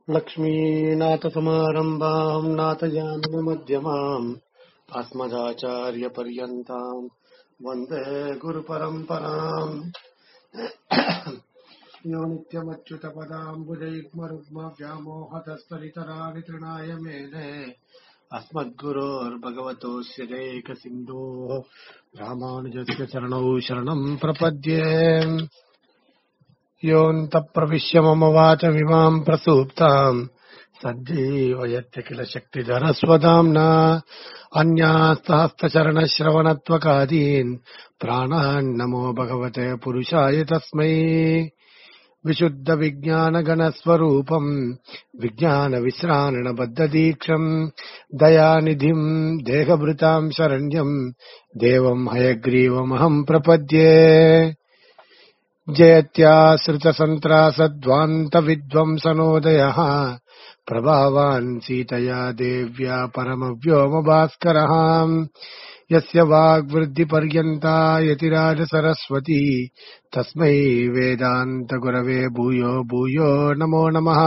लक्ष्मीनाथसमारम्भाम् नाथयानमध्यमाम् अस्मदाचार्यपर्यन्ताम् वन्दे गुरुपरम्पराम् यो नित्यमच्युतपदाम्बुजैग्मरुग्मव्यामोहतस्फलितराणि तृणाय मेने अस्मद्गुरोर्भगवतोऽस्य जैकसिन्धोः रामानुजस्य चरणौ शरणम् प्रपद्ये योऽन्तप्रविश्य मम वाचमिमाम् प्रसूप्ताम् सज्जीवयत्य किल शक्तिधरस्वदाम्ना अन्यास्तहस्तचरणश्रवणत्वकादीन् प्राणान् नमो भगवते पुरुषाय तस्मै विशुद्धविज्ञानगणस्वरूपम् विज्ञानविश्राणबद्धदीक्षम् दयानिधिम् देहभृताम् शरण्यम् देवम् हयग्रीवमहम् प्रपद्ये जयत्याश्रितसन्त्रासद्वान्तविद्वंसनोदयः प्रभावान् सीतया देव्या परमव्योमभास्करः यस्य वाग्वृद्धिपर्यन्ता यतिराजसरस्वती तस्मै वेदान्तगुरवे भूयो भूयो नमो नमः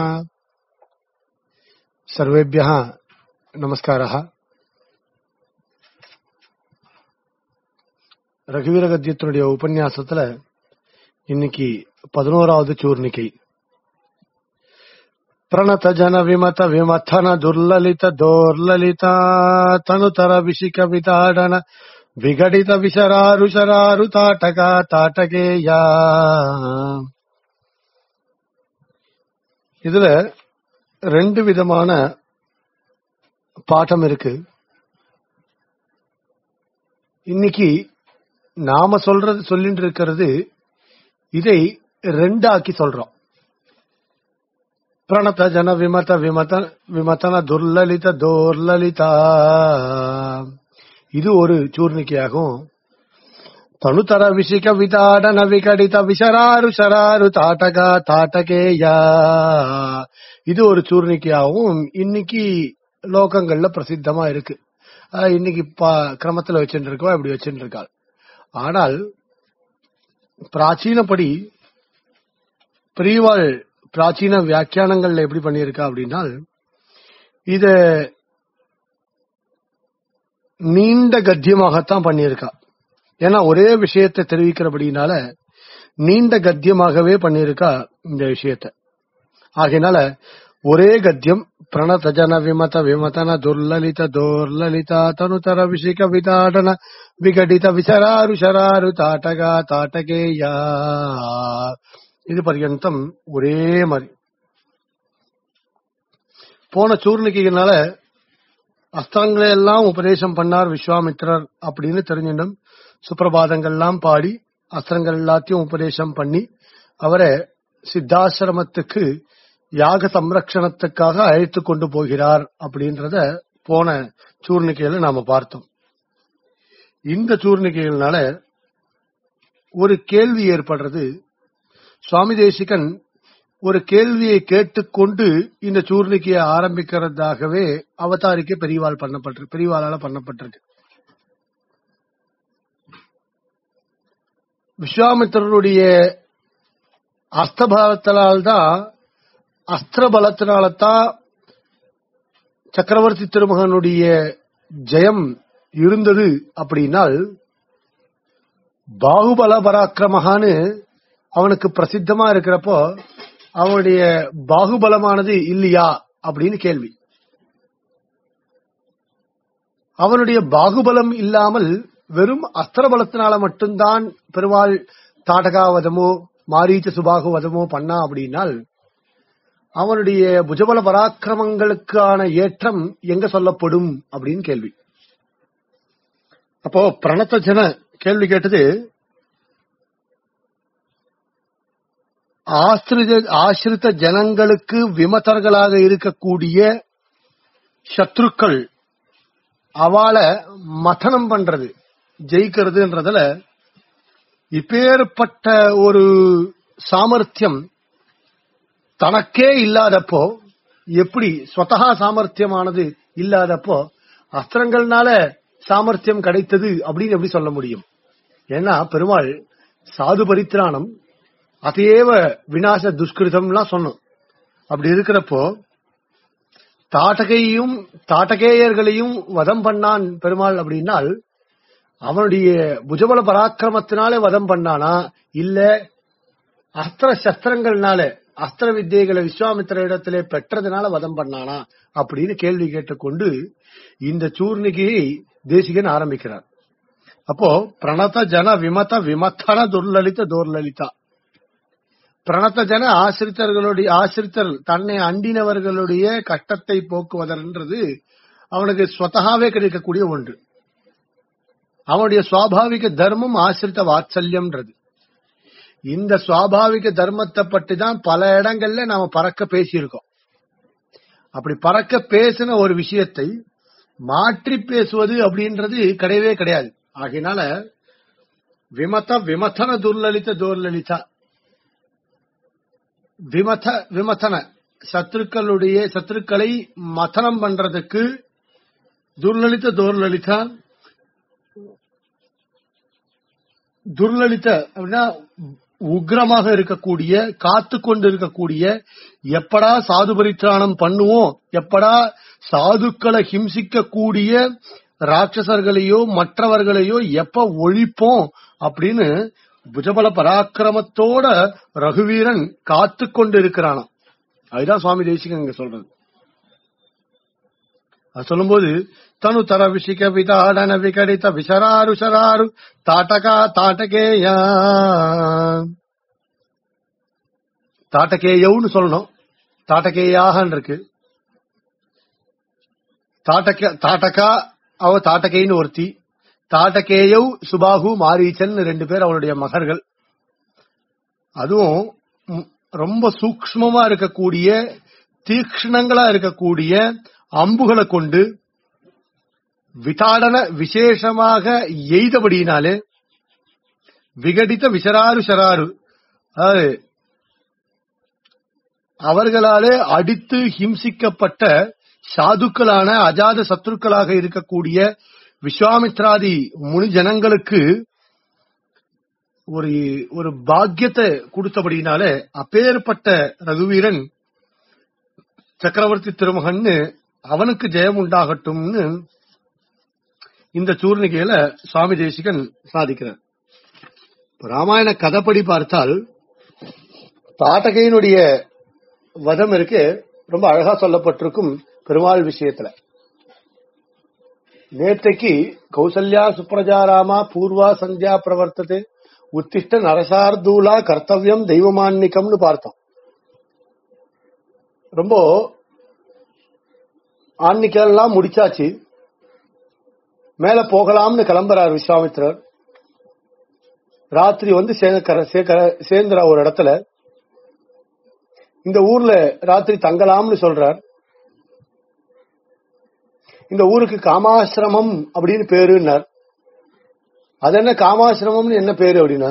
सर्वेभ्यः நமஸ்காரः ரகுவீர கத்தியத்தினுடைய உபன்யாசத்துல இன்னைக்கு பதினோராவது சூர்ணிகை ಪ್ರಣತ ಜನ ವಿಮತ ವಿಮಥನ ದುರ್ಲಲಿತ ದೋರ್ಲಲಿತ ತನುತರ ವಿಶಿಕ ವಿತಾಡನ ವಿಗಡಿತ ವಿಶರಾರು ಶರಾರು ತಾಟಕ ತಾಟಕೇಯ இதுல ரெண்டு விதமான பாடம் இருக்கு இன்னைக்கு நாம சொல்றது சொல்லிட்டு இருக்கிறது இதை ரெண்டாக்கி சொல்றோம் ಪ್ರಣತ ಜನ ವಿಮತ ವಿಮತ ವಿಮತನ துர்லலித தோர்லலிதா இது ஒரு சூர்ணிக்கையாகும் தனுதர விஷிக விதாடன விகடித விசராரு சராரு தாட்டக தாட்டகேயா இது ஒரு சூர்ணிக்கையாகவும் இன்னைக்கு லோகங்கள்ல பிரசித்தமா இருக்கு அஹ் இன்னைக்கு ப- கிரமத்துல வச்சுட்டு இருக்கோம் இப்படி வச்சுட்டு இருக்காள் ஆனால் பிராச்சீனப்படி பெரியவாள் பிராச்சீன வியாக்கியானங்கள்ல எப்படி பண்ணியிருக்கா அப்படின்னா இத நீண்ட கத்தியமாகத்தான் பண்ணியிருக்கா ஏன்னா ஒரே விஷயத்தை தெரிவிக்கிறபடினால நீண்ட கத்தியமாகவே பண்ணியிருக்கா இந்த விஷயத்தை ஆகையினால ஒரே கத்தியம் பிரணதஜன விமத விமதன துர்லலித தோர்லலிதா தனுதர விஷிக விதாடன விகடித விசராரு ಶರಾರು தாட்டகா தாட்டகேயா இது பர்யந்தம் ஒரே மாதிரி போன சூர்ணிகையினால அஸ்திரங்களை எல்லாம் உபதேசம் பண்ணார் விஸ்வாமித்திரர் அப்படின்னு தெரிஞ்சிடும் சுப்பிரபாதங்கள்லாம் பாடி அஸ்திரங்கள் எல்லாத்தையும் உபதேசம் பண்ணி அவரை சித்தாசிரமத்துக்கு யாக சம்ரக்ஷணத்துக்காக அழைத்து கொண்டு போகிறார் அப்படின்றத போன சூர்ணிகையில நாம பார்த்தோம் இந்த சூர்ணிகைகள்னால ஒரு கேள்வி ஏற்படுறது சுவாமி தேசிகன் ஒரு கேள்வியை கேட்டுக்கொண்டு இந்த சூர்ணிக்கையை ஆரம்பிக்கிறதாகவே அவதாரிக்கை பெரியவாள் பண்ணப்பட்டிருக்கு பெரியவாளால பண்ணப்பட்டிருக்கு விஸ்வாமித்திரருடைய அஸ்தபலத்தினால்தான் அஸ்திர பலத்தினால்தான் சக்கரவர்த்தி திருமகனுடைய ஜெயம் இருந்தது அப்படின்னால் பாகுபல பராக்கிரமகான்னு அவனுக்கு பிரசித்தமா இருக்கிறப்போ அவனுடைய பாகுபலமானது இல்லையா அப்படின்னு கேள்வி அவனுடைய பாகுபலம் இல்லாமல் வெறும் அஸ்திர பலத்தினால மட்டும்தான் பெருமாள் தாடகாவதமோ மாரீச்ச சுபாகுவதமோ பண்ணா அப்படின்னால் அவனுடைய புஜபல பராக்கிரமங்களுக்கான ஏற்றம் எங்க சொல்லப்படும் அப்படின்னு கேள்வி அப்போ பிரணத்த ஜன கேள்வி கேட்டது ஆசிரித ஆசிரித ஜனங்களுக்கு விமதர்களாக இருக்கக்கூடிய சத்ருக்கள் அவளை மதனம் பண்றது ஜெயிக்கிறதுன்றதுல இப்பேற்பட்ட ஒரு சாமர்த்தியம் தனக்கே இல்லாதப்போ எப்படி ஸ்வதகா சாமர்த்தியமானது இல்லாதப்போ அஸ்திரங்கள்னால சாமர்த்தியம் கிடைத்தது அப்படின்னு எப்படி சொல்ல முடியும் ஏன்னா பெருமாள் சாது பரித்ராணம் அதையேவ விநாச துஷ்கிருதம்லாம் சொன்னோம் அப்படி இருக்கிறப்போ தாட்டகையும் தாட்டகேயர்களையும் வதம் பண்ணான் பெருமாள் அப்படின்னால் அவனுடைய புஜபல பராக்கிரமத்தினாலே வதம் பண்ணானா இல்ல அஸ்திர சஸ்திரங்கள்னால அஸ்திர வித்தியைகளை விஸ்வாமித்திர இடத்திலே பெற்றதுனால வதம் பண்ணானா அப்படின்னு கேள்வி கேட்டுக்கொண்டு இந்த சூர்ணிகையை தேசிகன் ஆரம்பிக்கிறார் அப்போ பிரணத ஜன விமத விமத்தன துர்லலித துர்லலிதா பிரணத்த ஜன ஆசிரித்தர்களுடைய ஆசிரித்தர் தன்னை அண்டினவர்களுடைய கஷ்டத்தை போக்குவதென்றது அவனுக்கு ஸ்வத்தகாவே கிடைக்கக்கூடிய ஒன்று அவனுடைய சுவாபாவிக தர்மம் ஆசிரித்த வாத்சல்யம்ன்றது இந்த சுவாபாவிக தர்மத்தை பற்றி தான் பல இடங்கள்ல நாம பறக்க பேசியிருக்கோம் அப்படி பறக்க பேசின ஒரு விஷயத்தை மாற்றி பேசுவது அப்படின்றது கிடையவே கிடையாது ஆகையினால விமத விமதன துர்லலித துர்லலிதா விமத விமதன சத்துருக்களுடைய சத்துருக்களை மதனம் பண்றதுக்கு துர்லலித துர்லலிதா துர்லலித அப்படின்னா உக்ரமாக இருக்கக்கூடிய காத்து கொண்டு இருக்கக்கூடிய எப்படா சாது பரித்ராணம் பண்ணுவோம் எப்படா சாதுக்களை ஹிம்சிக்க கூடிய ராட்சசர்களையோ மற்றவர்களையோ எப்ப ஒழிப்போம் அப்படின்னு புஜபல பராக்கிரமத்தோட ரகுவீரன் காத்து கொண்டு இருக்கிறானாம் அதுதான் சுவாமி தேசிகன் இங்க சொல்றது அது சொல்லும்போது தனு தர விஷிக விதாடன விகடித விசராரு சராரு தாட்டகா தாட்டகேயா தாட்டகேயவுன்னு சொல்லணும் தாட்டகேயாகன்னு இருக்கு தாட்டக தாட்டகா அவ தாட்டகைன்னு ஒருத்தி தாட்டகேயவ் சுபாகு மாரீச்சன் ரெண்டு பேர் அவளுடைய மகர்கள் அதுவும் ம், ரொம்ப சூக்ஷ்மமா இருக்கக்கூடிய தீக்ஷ்ணங்களா இருக்கக்கூடிய அம்புகளை கொண்டு விதாடன விசேஷமாக எய்தபடியினாலே விகடித்த விசராரு சராரு அதாவது அவர்களாலே அடித்து ஹிம்சிக்கப்பட்ட சாதுக்களான அஜாத சத்துருக்களாக இருக்கக்கூடிய விஸ்வாமித்ராதி முனி ஜனங்களுக்கு ஒரு ஒரு பாக்கியத்தை கொடுத்தபடினால அப்பேற்பட்ட ரகுவீரன் சக்கரவர்த்தி திருமகன்னு அவனுக்கு ஜெயம் உண்டாகட்டும்னு இந்த சூர்ணிகையில சுவாமி தேசிகன் சாதிக்கிறார் இப்ப ராமாயண கதைப்படி பார்த்தால் தாட்டகையினுடைய வதம் இருக்கு ரொம்ப அழகா சொல்லப்பட்டிருக்கும் பெருமாள் விஷயத்துல நேற்றைக்கு கௌசல்யா சுப்ரஜாராமா பூர்வா சந்தியா பிரவர்த்தது உத்திஷ்ட நரசார்தூலா கர்த்தவியம் தெய்வமான்னிக்கம்னு பார்த்தோம் ரொம்ப ஆன்னிக்கெல்லாம் முடிச்சாச்சு மேல போகலாம்னு கிளம்புறார் விஸ்வாமித்திரர் ராத்திரி வந்து சேகர- சேகர- சேர்ந்துறா ஒரு இடத்துல இந்த ஊர்ல ராத்திரி தங்கலாம்னு சொல்றார் இந்த ஊருக்கு காமாசிரமம் அப்படின்னு பேருன்னார் அது என்ன காமாசிரமம்னு என்ன பேரு அப்படின்னா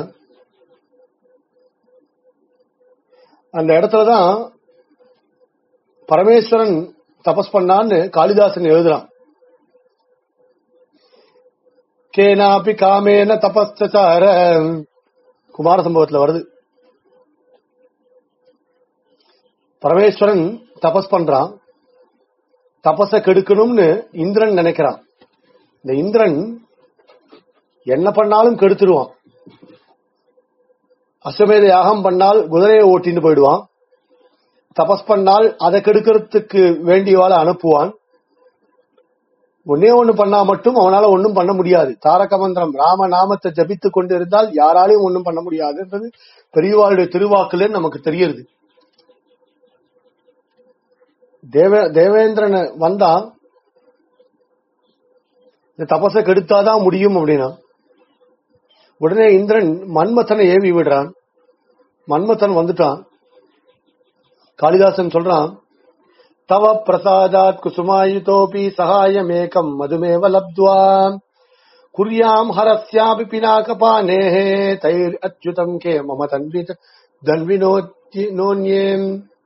அந்த இடத்துலதான் பரமேஸ்வரன் தபஸ் பண்ணான்னு காளிதாசன் எழுதுறான் கேனாபி காமேன தபஸ்சார குமார சம்பவத்துல வருது பரமேஸ்வரன் தபஸ் பண்றான் தபஸ கெடுக்கணும்னு இந்திரன் நினைக்கிறான் இந்த இந்திரன் என்ன பண்ணாலும் கெடுத்துருவான் அஸ்வமேத யாகம் பண்ணால் குதிரையை ஓட்டின்னு போயிடுவான் தபஸ் பண்ணால் அதை கெடுக்கிறதுக்கு வேண்டியவாளை அனுப்புவான் ஒன்னே ஒண்ணு பண்ணா மட்டும் அவனால ஒண்ணும் பண்ண முடியாது தாரக மந்திரம் ராம நாமத்தை ஜபித்துக் கொண்டிருந்தால் யாராலையும் ஒண்ணும் பண்ண முடியாதுன்றது பெரியவாளுடைய திருவாக்குல நமக்கு தெரியுது தேவ தேவேந்திரன் வந்தா இந்த தபஸை கெடுத்தாதான் முடியும் அப்படின்னா உடனே இந்திரன் மன்மதனை ஏவி விடுறான் மன்மதன் வந்துட்டான் காளிதாசன் சொல்றான் தவ பிரசாதாத் குசுமாயுதோபி சகாயமேகம் மதுமேவ லப்த்வா குர்யாம் ஹரஸ்யாபி பினாகபானேஹே தைர் அச்சுதம் கே மம தன்வி தன்வினோத்ய நோன்யேம்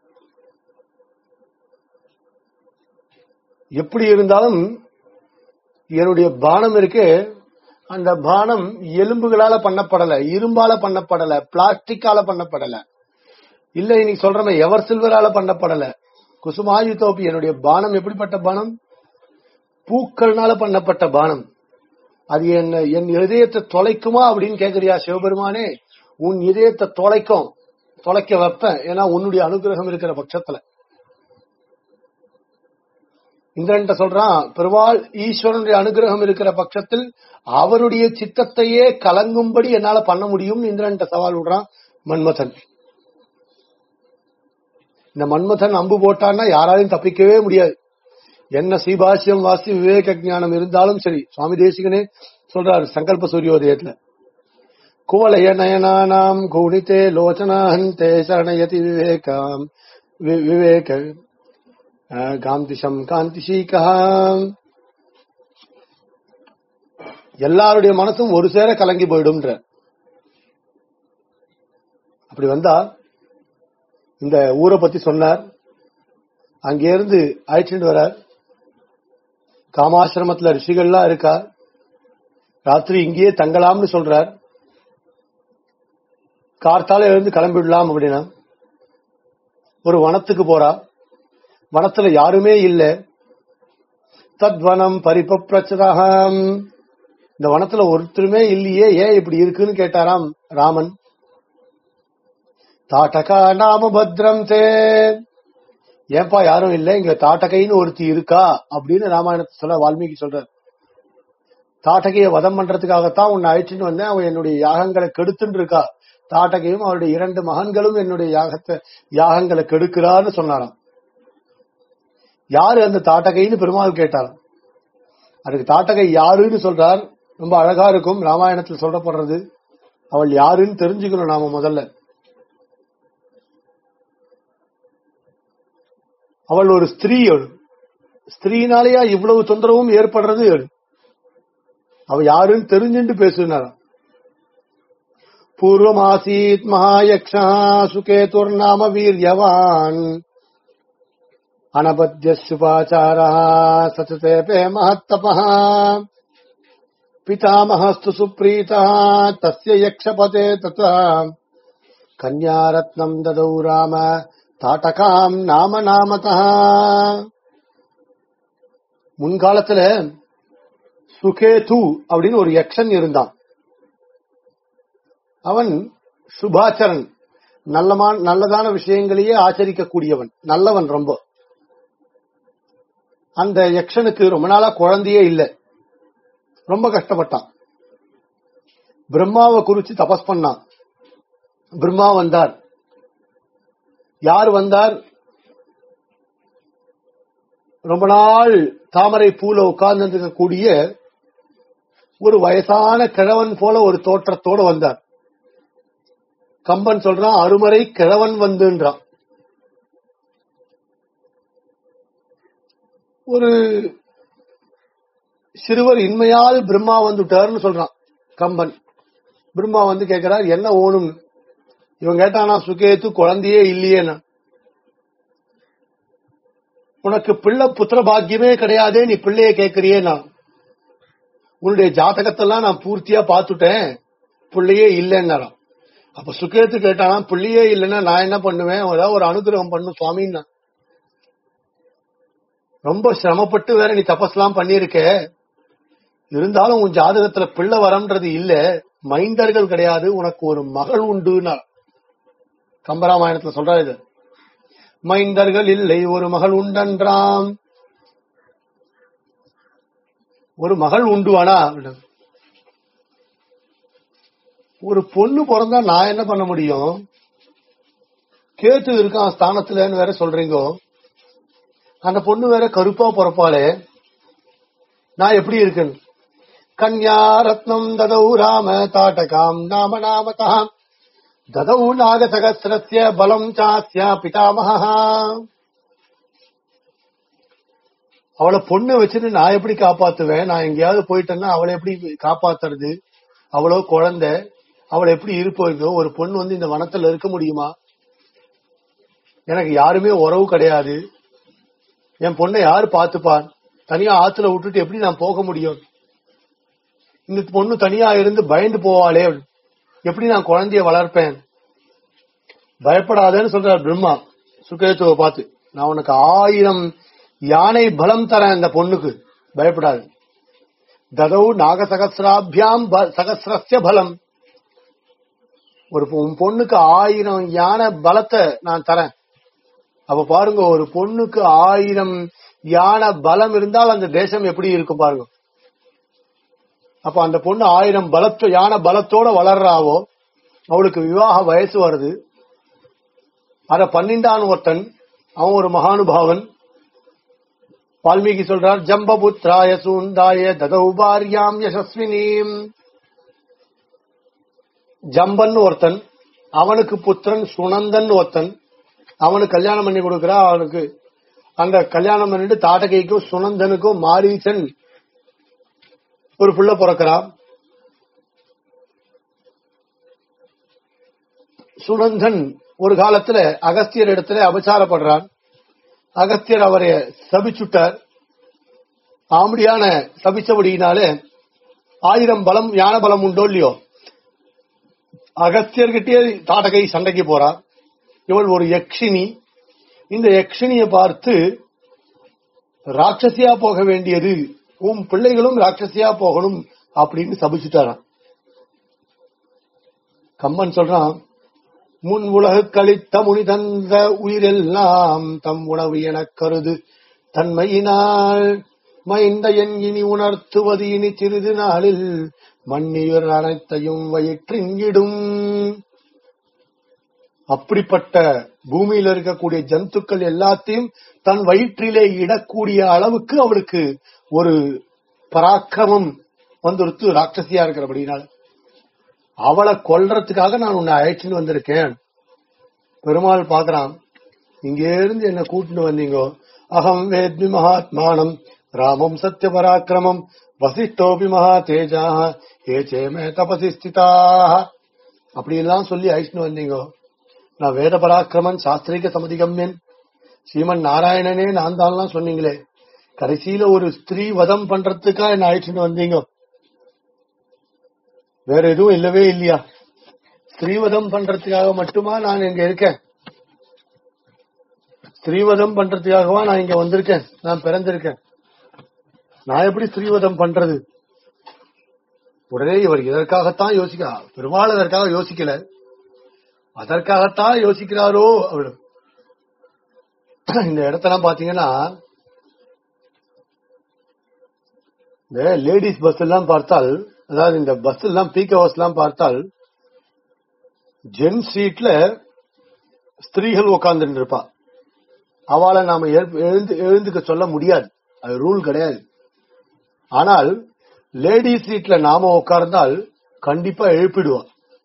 எப்படி இருந்தாலும் என்னுடைய பானம் இருக்கு அந்த பானம் எலும்புகளால பண்ணப்படல இரும்பால பண்ணப்படல பிளாஸ்டிக்கால பண்ணப்படல இல்ல இன்னைக்கு சொல்றமே எவர் சில்வரால பண்ணப்படல குசுமாயு தோப்பி என்னுடைய பானம் எப்படிப்பட்ட பானம் பூக்கள்னால பண்ணப்பட்ட பானம் அது என்ன என் இதயத்தை தொலைக்குமா அப்படின்னு கேக்குறியா சிவபெருமானே உன் இதயத்தை தொலைக்கும் தொலைக்க வைப்பேன் ஏன்னா உன்னுடைய அனுகிரகம் இருக்கிற பட்சத்துல இந்திரன்ட்ட சொல்றான் பெருமாள் ஈஸ்வரனுடைய அனுகிரகம் இருக்கிற பட்சத்தில் அவருடைய சித்தத்தையே கலங்கும்படி என்னால பண்ண முடியும்னு இந்திரன்ட்ட சவால் விடுறான் மன்மதன் இந்த மன்மதன் அம்பு போட்டான்னா யாராலையும் தப்பிக்கவே முடியாது என்ன சீபாஷ்யம் வாசி விவேக ஞானம் இருந்தாலும் சரி சுவாமி தேசிகனே சொல்றாரு சங்கல்ப சூரியோதயத்துல குவலய நயனானாம் குணித்தே லோச்சனாஹந்தே சரணயதி விவேகாம் வி- விவேக அஹ், காந்திஷம் காந்திஷீகா எல்லாருடைய மனசும் ஒரு சேர கலங்கி போயிடும்ன்ற அப்படி வந்தா இந்த ஊரை பத்தி சொன்னார் அங்கே இருந்து அழைச்சிட்டு வரார் காமாசிரமத்துல ரிஷிகள்லாம் இருக்கா ராத்திரி இங்கேயே தங்கலாம்னு சொல்றார் கார்த்தால எழுந்து கிளம்பிடலாம் அப்படின்னா ஒரு வனத்துக்கு போறா வனத்துல யாருமே இல்ல தத்வனம் பரிபப்ரச்சதாம் இந்த வனத்துல ஒருத்தருமே இல்லையே ஏன் இப்படி இருக்குன்னு கேட்டாராம் ராமன் தாட்டகா நாம பத்ரம் தே ஏன்பா யாரும் இல்ல இங்க தாட்டகைன்னு ஒருத்தி இருக்கா அப்படின்னு ராமாயணத்தை சொல்ல வால்மீகி சொல்றார் தாட்டகையை வதம் பண்றதுக்காகத்தான் உன்னை அழைச்சிட்டு வந்தேன் அவன் என்னுடைய யாகங்களை கெடுத்துட்டு இருக்கா தாட்டகையும் அவருடைய இரண்டு மகன்களும் என்னுடைய யாகத்தை யாகங்களை கெடுக்கிறான்னு சொன்னாராம் யாரு அந்த தாட்டகைன்னு பெருமாள் கேட்டாராம் அதுக்கு தாட்டகை யாருன்னு சொல்றார் ரொம்ப அழகா இருக்கும் ராமாயணத்தில் சொல்லப்படுறது அவள் யாருன்னு தெரிஞ்சுக்கணும் நாம முதல்ல அவள் ஒரு ஸ்திரீ அவள் ஸ்திரீனாலேயா இவ்வளவு தொந்தரவும் ஏற்படுறது அவள். அவ யாருன்னு தெரிஞ்சுட்டு பேசுனாராம் பூர்வமாசீத் மகாயக்ஷா சுகேதுர் நாம வீரியவான் அனபத்திய சுபாச்சாரா சச்சதேபே மகத்தபः பிதாமஹஸ்து சுப்ரீதா தஸ்ய யக்ஷபதே ததா கன்யாரத்னம் ததௌ ராம தாட்டகாம் நாம நாமதா முன்காலத்துல சுகேது அப்படின்னு ஒரு யக்ஷன் இருந்தான் அவன் சுபாச்சரன் நல்லமான நல்லதான விஷயங்களையே ஆச்சரிக்கக்கூடியவன் நல்லவன் ரொம்ப அந்த யக்ஷனுக்கு ரொம்ப நாளா குழந்தையே இல்ல ரொம்ப கஷ்டப்பட்டான் பிரம்மாவை குறிச்சு தபஸ் பண்ணான் பிரம்மா வந்தார் யார் வந்தார் ரொம்ப நாள் தாமரை பூல உட்கார்ந்து இருக்கக்கூடிய ஒரு வயசான கிழவன் போல ஒரு தோற்றத்தோட வந்தார் கம்பன் சொல்றான் அருமறை கிழவன் வந்துன்றான் ஒரு சிறுவர் இன்மையால் பிரம்மா வந்துட்டார்னு சொல்றான் கம்பன் பிரம்மா வந்து கேக்குறார் என்ன ஓணும் இவன் கேட்டானா சுகேத்து குழந்தையே இல்லையேனா உனக்கு பிள்ளை புத்திர பாக்கியமே கிடையாதே நீ பிள்ளைய கேட்கறியே நான் உன்னுடைய ஜாதகத்தெல்லாம் நான் பூர்த்தியா பார்த்துட்டேன் பிள்ளையே இல்லைன்னாராம் அப்ப சுகேத்து கேட்டானா பிள்ளையே இல்லைன்னா நான் என்ன பண்ணுவேன் ஏதாவது ஒரு அனுகிரகம் பண்ணும் சுவாமின்னா ரொம்ப சிரமப்பட்டு வேற நீ தபஸ்லாம் பண்ணிருக்க இருந்தாலும் உன் ஜாதகத்துல பிள்ளை வரம்ன்றது இல்ல மைந்தர்கள் கிடையாது உனக்கு ஒரு மகள் உண்டுன்னா கம்பராமாயணத்துல சொல்றா இது மைந்தர்கள் இல்லை ஒரு மகள் உண்டன்றாம் ஒரு மகள் உண்டுவானா ஒரு பொண்ணு பிறந்தா நான் என்ன பண்ண முடியும் கேத்து இருக்கான் ஸ்தானத்துலன்னு வேற சொல்றீங்க அந்த பொண்ணு வேற கருப்பா பிறப்பாளே நான் எப்படி இருக்கேன் கன்யா ரத்னம் ததௌ ராம தாட்டகாம் நாம நாமதாம் ததௌ நாக சகசிரஸ்ய பலம் சாஸ்யா பிதாமகா அவளை பொண்ணு வச்சுட்டு நான் எப்படி காப்பாத்துவேன் நான் எங்கேயாவது போயிட்டேன்னா அவளை எப்படி காப்பாத்துறது அவளோ குழந்தை அவளை எப்படி இருப்போ ஒரு பொண்ணு வந்து இந்த வனத்துல இருக்க முடியுமா எனக்கு யாருமே உறவு கிடையாது என் பொண்ணை யாரு பாத்துப்பான் தனியா ஆத்துல விட்டுட்டு எப்படி நான் போக முடியும் இந்த பொண்ணு தனியா இருந்து பயந்து போவாளே எப்படி நான் குழந்தைய வளர்ப்பேன் பயப்படாதேன்னு சொல்றார் பிரம்மா சுகேத்துவை பார்த்து நான் உனக்கு ஆயிரம் யானை பலம் தரேன் அந்த பொண்ணுக்கு பயப்படாது ததௌ நாகசகசிராபியாம் ப- சகசிரஸ்ய பலம் ஒரு பொ- உன் பொண்ணுக்கு ஆயிரம் யானை பலத்தை நான் தரேன் அப்ப பாருங்க ஒரு பொண்ணுக்கு ஆயிரம் யானை பலம் இருந்தால் அந்த தேசம் எப்படி இருக்கும் பாருங்க அப்ப அந்த பொண்ணு ஆயிரம் பலத்தோ யானை பலத்தோட வளர்றாவோ அவளுக்கு விவாக வயசு வருது அத பன்னிண்டான் ஒருத்தன் அவன் ஒரு மகானுபாவன் வால்மீகி சொல்றார் ஜம்பபுத்ராய சூண்டாய ததௌ பாரியாம் யசஸ்வினீம் ஜம்பன் ஒருத்தன் அவனுக்கு புத்திரன் சுனந்தன் ஒருத்தன் அவனுக்கு கல்யாணம் பண்ணி கொடுக்கிறா அவனுக்கு அந்த கல்யாணம் பண்ணிட்டு தாட்டகைக்கும் சுனந்தனுக்கும் மாரீசன் ஒரு புள்ள பிறக்கிறான் சுனந்தன் ஒரு காலத்துல அகஸ்தியர் இடத்துல அபச்சாரப்படுறான் அகஸ்தியர் அவரை சபிச்சுட்டார் ஆம்படியான சபிச்சபடியினாலே ஆயிரம் பலம் யான பலம் உண்டோ இல்லையோ அகஸ்தியர்கிட்டயே தாட்டகை சண்டைக்கு போறா இவள் ஒரு யக்ஷினி இந்த யக்ஷினியை பார்த்து ராட்சசியா போக வேண்டியது உன் பிள்ளைகளும் ராட்சசியா போகணும் அப்படின்னு சபிச்சுட்டாராம் கம்மன் சொல்றான் முன் உலகு கழித்த முனி தந்த உயிரெல்லாம் தம் உணவு எனக் கருது தன்மையினால் மைந்த என் இனி உணர்த்துவது இனி சிறிது நாளில் மண்ணியர் அனைத்தையும் வயிற்றிங்கிடும் அப்படிப்பட்ட பூமியில இருக்கக்கூடிய ஜந்துக்கள் எல்லாத்தையும் தன் வயிற்றிலே இடக்கூடிய அளவுக்கு அவளுக்கு ஒரு பராக்கிரமம் வந்துருத்து ராட்சசியா இருக்கிறபடினால அவளை கொல்றதுக்காக நான் உன்னை அழைச்சின்னு வந்திருக்கேன் பெருமாள் பாக்குறான் இங்கே இருந்து என்ன கூட்டின்னு வந்தீங்கோ அகம் வேத்மி மகாத்மானம் ராமம் சத்ய பராக்கிரமம் வசிஷ்டோபி மகா தேஜா ஏ சேமே தபசி ஸ்திதாக அப்படி எல்லாம் சொல்லி அழைச்சின்னு வந்தீங்கோ நான் வேத பராக்கிரமன் சாஸ்திரிக சமதிகம்யன் ஸ்ரீமன் நாராயணனே நான் தான் சொன்னீங்களே கடைசியில ஒரு ஸ்திரீ வதம் பண்றதுக்கா என்ன அழைச்சிட்டு வந்தீங்க வேற எதுவும் இல்லவே இல்லையா ஸ்திரீவதம் பண்றதுக்காக மட்டுமா நான் இங்க இருக்கேன் ஸ்திரீவதம் பண்றதுக்காகவா நான் இங்க வந்திருக்கேன் நான் பிறந்திருக்கேன் நான் எப்படி ஸ்திரீவதம் பண்றது உடனே இவர் இதற்காகத்தான் யோசிக்க பெருமாள் அதற்காக யோசிக்கல அதற்காகத்தான் யோசிக்கிறாரோ அவரு இந்த இடத்தெல்லாம் பாத்தீங்கன்னா இந்த லேடிஸ் பஸ் எல்லாம் பார்த்தால் அதாவது இந்த பஸ் எல்லாம் பீக் ஹவர்ஸ் எல்லாம் பார்த்தால் ஜென் சீட்ல ஸ்திரீகள் உட்கார்ந்துட்டு இருப்பா அவளை நாம எழு- எழுந்து எழுந்துக்க சொல்ல முடியாது அது ரூல் கிடையாது ஆனால் லேடிஸ் சீட்ல நாம உட்கார்ந்தால் கண்டிப்பா எழுப்பிடுவா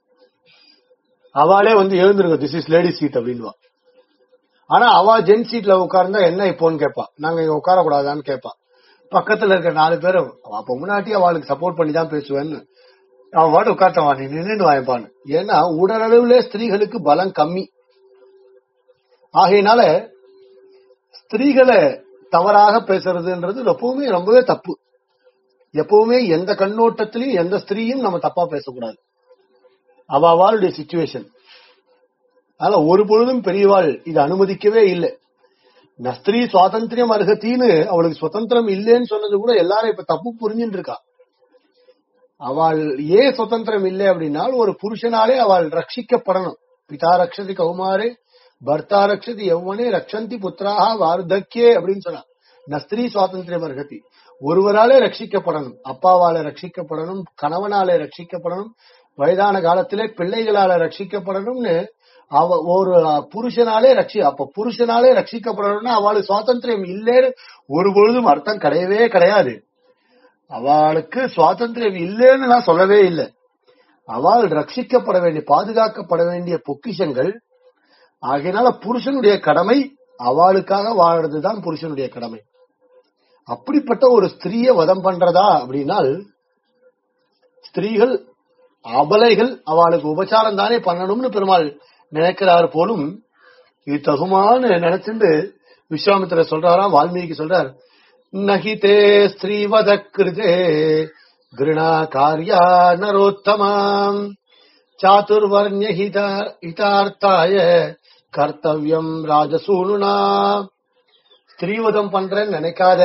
அவளே வந்து எழுந்துருங்க திஸ் இஸ் லேடிஸ் சீட் அப்படின்வா ஆனா அவ ஜென் சீட்ல உட்கார்ந்தா என்ன இப்போன்னு கேட்பா நாங்க இங்க உட்கார கூடாதான்னு கேட்பா பக்கத்துல இருக்க நாலு பேரும் அவ அப்ப முன்னாடி அவளுக்கு சப்போர்ட் பண்ணி தான் பேசுவேன்னு அவன் பாட்டு உட்கார்த்தவா நீ நின்று வாய்ப்பான்னு ஏன்னா உடலளவுல ஸ்திரீகளுக்கு பலம் கம்மி ஆகையினால ஸ்திரீகளை தவறாக பேசுறதுன்றது எப்பவுமே ரொம்பவே தப்பு எப்பவுமே எந்த கண்ணோட்டத்திலையும் எந்த ஸ்திரீயும் நம்ம தப்பா பேசக்கூடாது அவ அவளுடைய சுச்சுவேஷன் அதனால ஒரு பொழுதும் பெரியவாள் இது அனுமதிக்கவே இல்லை நஸ்திரீ சுவாதந்திரம் அருகத்தின்னு அவளுக்கு சுதந்திரம் இல்லைன்னு சொன்னது கூட எல்லாரும் இப்ப தப்பு புரிஞ்சுட்டு இருக்கா அவள் ஏன் சுதந்திரம் இல்லை அப்படின்னா ஒரு புருஷனாலே அவள் ரட்சிக்கப்படணும் பிதா ரக்ஷதி கௌமாரே பர்த்தா ரக்ஷதி எவ்வனே ரக்ஷந்தி புத்திராக வார்த்தக்கே அப்படின்னு சொன்னா நஸ்திரீ சுவாதந்திரம் அருகதி ஒருவராலே ரட்சிக்கப்படணும் அப்பாவால ரட்சிக்கப்படணும் கணவனாலே ரட்சிக்கப்படணும் வயதான காலத்திலே பிள்ளைகளால ரட்சிக்கப்படணும்னு அவ ஒரு புருஷனாலே ரட்சி அப்ப புருஷனாலே ரட்சிக்கப்படணும்னா அவளுக்கு சுவாதந்திரம் இல்லைன்னு ஒரு பொழுதும் அர்த்தம் கிடையவே கிடையாது அவளுக்கு சுவாதந்திரம் இல்லைன்னு நான் சொல்லவே இல்லை அவள் ரட்சிக்கப்பட வேண்டிய பாதுகாக்கப்பட வேண்டிய பொக்கிஷங்கள் ஆகையினால புருஷனுடைய கடமை அவளுக்காக வாழறதுதான் புருஷனுடைய கடமை அப்படிப்பட்ட ஒரு ஸ்திரீய வதம் பண்றதா அப்படின்னால் ஸ்திரீகள் அபலைகள் அவளுக்கு உபச்சாரம் தானே பண்ணணும்னு பெருமாள் நினைக்கிறார் போலும் இது தகுமான்னு நினைச்சுட்டு விஸ்வாமித்திர சொல்றாராம் வால்மீகி சொல்றார் நகிதே ஸ்ரீவத கிருதே கிருணா காரியா நரோத்தமாம் சாதுர்வர்ணிய ஹித- ஹிதார்த்தாய கர்த்தவ்யம் ராஜசூனுனா ஸ்திரீவதம் பண்றேன்னு நினைக்காத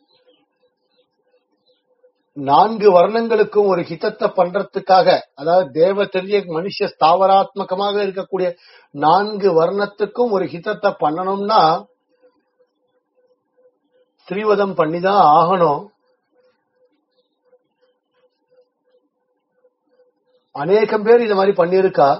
நான்கு வர்ணங்களுக்கும் ஒரு ஹிதத்தை பண்றதுக்காக அதாவது தேவ தெரிய மனுஷ ஸ்தாவராத்மகமாக இருக்கக்கூடிய நான்கு வர்ணத்துக்கும் ஒரு ஹிதத்தை பண்ணணும்னா ஸ்ரீவதம் பண்ணிதான் ஆகணும் அநேகம் பேர் இந்த மாதிரி பண்ணியிருக்கா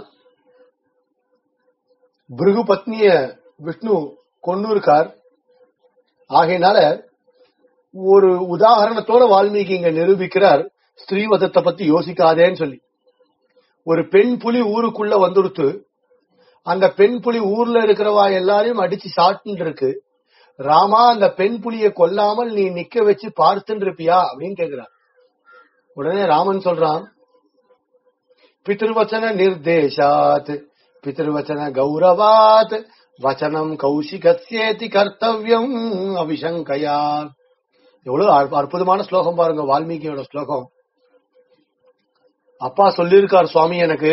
பிருகு பத்னிய விஷ்ணு கொன்னிருக்கார் ஆகையினால ஒரு உதாரணத்தோட வால்மீகி இங்க நிரூபிக்கிறார் ஸ்ரீவதத்தை பத்தி யோசிக்காதேன்னு சொல்லி ஒரு பெண் புலி ஊருக்குள்ள வந்துடுத்து அந்த பெண் புலி ஊர்ல இருக்கிறவா எல்லாரையும் அடிச்சு சாட்டுன்னு இருக்கு ராமா அந்த பெண் புலிய கொல்லாமல் நீ நிக்க வச்சு பார்த்துட்டு இருப்பியா அப்படின்னு கேக்குறார் உடனே ராமன் சொல்றான் பிதிருவச்சன நிர்தேசாத் பிதிருவச்சன கௌரவாத் வச்சனம் கௌஷிகத்யேதி கர்த்தவ்யம் அபிஷங்கயா எவ்வளவு அற்ப- அற்புதமான ஸ்லோகம் பாருங்க வால்மீகியோட ஸ்லோகம் அப்பா சொல்லியிருக்கார் சுவாமி எனக்கு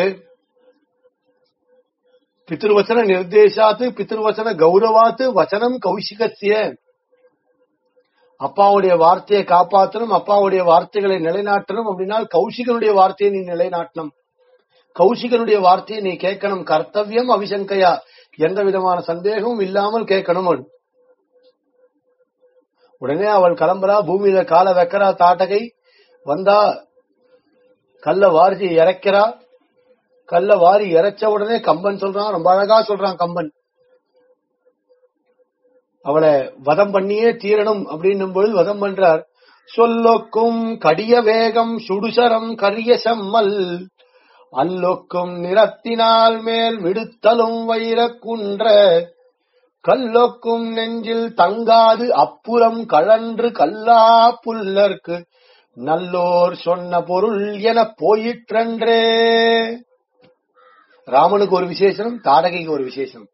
பித்ருவச்சன நிர்தேசாத்து பித்ருவச்சன கௌரவாத்து வச்சனம் கௌஷிகத்திய அப்பாவுடைய வார்த்தையை காப்பாற்றணும் அப்பாவுடைய வார்த்தைகளை நிலைநாட்டணும் அப்படின்னா கௌஷிகனுடைய வார்த்தையை நீ நிலைநாட்டணும் கௌஷிகனுடைய வார்த்தையை நீ கேட்கணும் கர்த்தவியம் அபிசங்கையா எந்த விதமான சந்தேகமும் இல்லாமல் கேட்கணும் அவள். உடனே அவள் கிளம்புறா பூமியில காலை வைக்கிறா தாட்டகை வந்தா கல்ல வாரி இறக்கிறா கல்ல வாரி இறைச்ச உடனே கம்பன் சொல்றான் ரொம்ப அழகா சொல்றான் கம்பன் அவளை வதம் பண்ணியே தீரணும் அப்படின்னும் பொழுது வதம் பண்றார் சொல்லொக்கும் கடிய வேகம் சுடுசரம் கரிய செம்மல் அல்லொக்கும் நிறத்தினால் மேல் விடுத்தலும் வைரக் குன்ற கல்லொக்கும் நெஞ்சில் தங்காது அப்புறம் கழன்று கல்லா புல்லர்க்கு நல்லோர் சொன்ன பொருள் என போயிற்றன்றே ராமனுக்கு ஒரு விசேஷம் தாடகைக்கு ஒரு விசேஷம்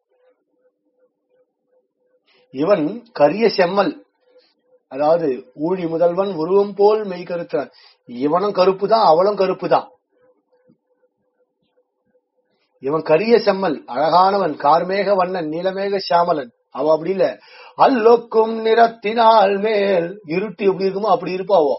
இவன் கரிய செம்மல் அதாவது ஊழி முதல்வன் உருவம் போல் மெய் கருத்தான் இவனும் கருப்பு தான் அவளும் கருப்பு தான் இவன் கரிய செம்மல் அழகானவன் கார்மேக வண்ணன் நீலமேக சியாமலன் அவ அப்படி இல்ல அல்லொக்கும் நிறத்தினால் மேல் இருட்டு எப்படி இருக்குமோ அப்படி இருப்பாவோ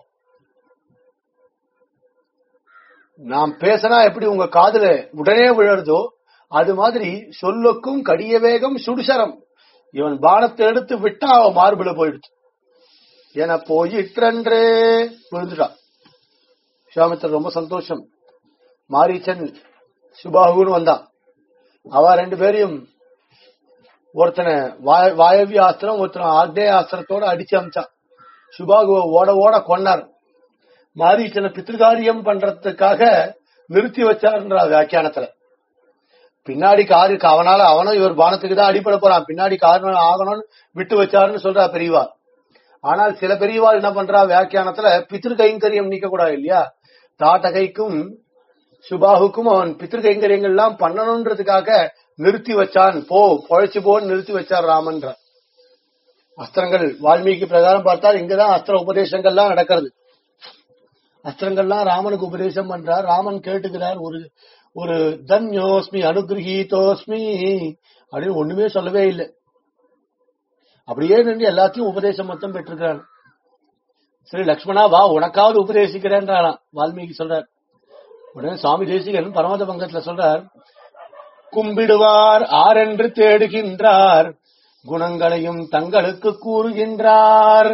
நாம் பேசினா எப்படி உங்க காதுல உடனே விழறதோ அது மாதிரி சொல்லொக்கும் கடிய வேகம் சுடுசரம் இவன் பானத்தை எடுத்து விட்டா அவ மார்பில போயிடுச்சு என போயிற்றன்றே விழுந்துட்டான் விஸ்வாமித்திரர் ரொம்ப சந்தோஷம் மாரீச்சன் சுபாகுன்னு வந்தான் அவ ரெண்டு பேரையும் ஒருத்தனை வாய- வாயவி ஆஸ்திரம் ஒருத்தனை ஆக்னேய ஆஸ்திரத்தோட அடிச்சு அமிச்சான் சுபாகுவை ஓட ஓட கொன்னார் மாரீச்சனை பித்திருக்காரியம் பண்றதுக்காக நிறுத்தி வச்சாருன்ற வியாக்கியானத்துல பின்னாடி காரு அவனால அவனும் இவர் பானத்துக்கு தான் அடிப்பட போறான் பின்னாடி காரணம் ஆகணும்னு விட்டு வச்சாருன்னு சொல்றா பெரியவா ஆனால் சில பெரியவா என்ன பண்றா வியாக்கியானத்துல பித்திரு கைங்கரியம் நீக்க கூடாது இல்லையா தாட்டகைக்கும் சுபாகுக்கும் அவன் பித்திரு கைங்கரியங்கள் எல்லாம் பண்ணணும்ன்றதுக்காக நிறுத்தி வச்சான் போ பொழைச்சு போன்னு நிறுத்தி வச்சார் ராமன்ற அஸ்திரங்கள் வால்மீகி பிரகாரம் பார்த்தா இங்கதான் அஸ்திர உபதேசங்கள்லாம் நடக்கிறது அஸ்திரங்கள்லாம் ராமனுக்கு உபதேசம் பண்றார் ராமன் கேட்டுக்கிறார் ஒரு ஒரு தன்யோஸ்மி அனுகிரகீதோஸ்மி அப்படின்னு ஒண்ணுமே சொல்லவே இல்லை அப்படியே நின்று எல்லாத்தையும் உபதேசம் மொத்தம் பெற்றிருக்கிறான் சரி லக்ஷ்மணா வா உனக்காவது உபதேசிக்கிறேன்றாராம் வால்மீகி சொல்றார் உடனே சுவாமி தேசிகன் பரமத பங்கத்துல சொல்றார் கும்பிடுவார் ஆரென்று தேடுகின்றார் குணங்களையும் தங்களுக்கு கூறுகின்றார்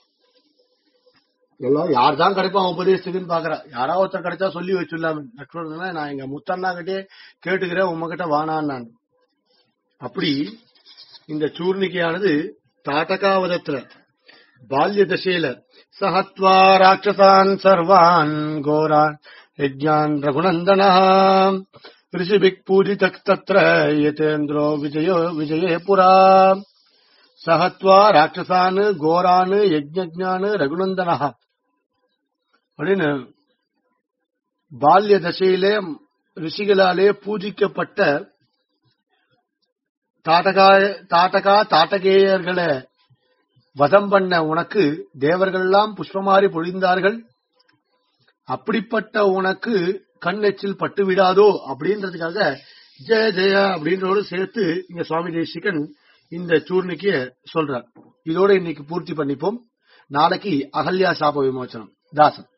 எல்லாம் யார் தான் கிடைப்பான் உபதேசத்துக்குன்னு பாக்குறா யாராவது ஒருத்தர் கிடைச்சா சொல்லி வச்சுள்ளாம லக்ஷ்மணன் நான் எங்க முத்தண்ணா கிட்டே கேட்டுக்கிறேன் உங்ககிட்ட வானான் நான் அப்படி இந்த சூர்ணிகையானது தாட்டகாவதத்துல பால்ய தசையில சஹத்வா ராட்சசான் சர்வான் கோரான் யஜ்ஞான் ரகுநந்தனா ரிஷிபிக் பூஜிதக் தத்ர யதேந்திரோ விஜயோ விஜயே புரா சஹத்வா ராட்சசானு கோரானு யஜ்ஞானு ரகுநந்தனா அப்படின்னு பால்ய தசையிலே ரிஷிகளாலே பூஜிக்கப்பட்ட தாட்டகா தாட்டகா தாட்டகேயர்களை வதம் பண்ண உனக்கு தேவர்கள் எல்லாம் புஷ்பமாரி பொழிந்தார்கள் அப்படிப்பட்ட உனக்கு கண்ணெச்சில் பட்டு விடாதோ அப்படின்றதுக்காக ஜெய ஜெய அப்படின்றோடு சேர்த்து இங்க சுவாமி தேசிகன் இந்த சூர்ணிக்கிய சொல்றார் இதோட இன்னைக்கு பூர்த்தி பண்ணிப்போம் நாளைக்கு அகல்யா சாப விமோச்சனம் தாசன்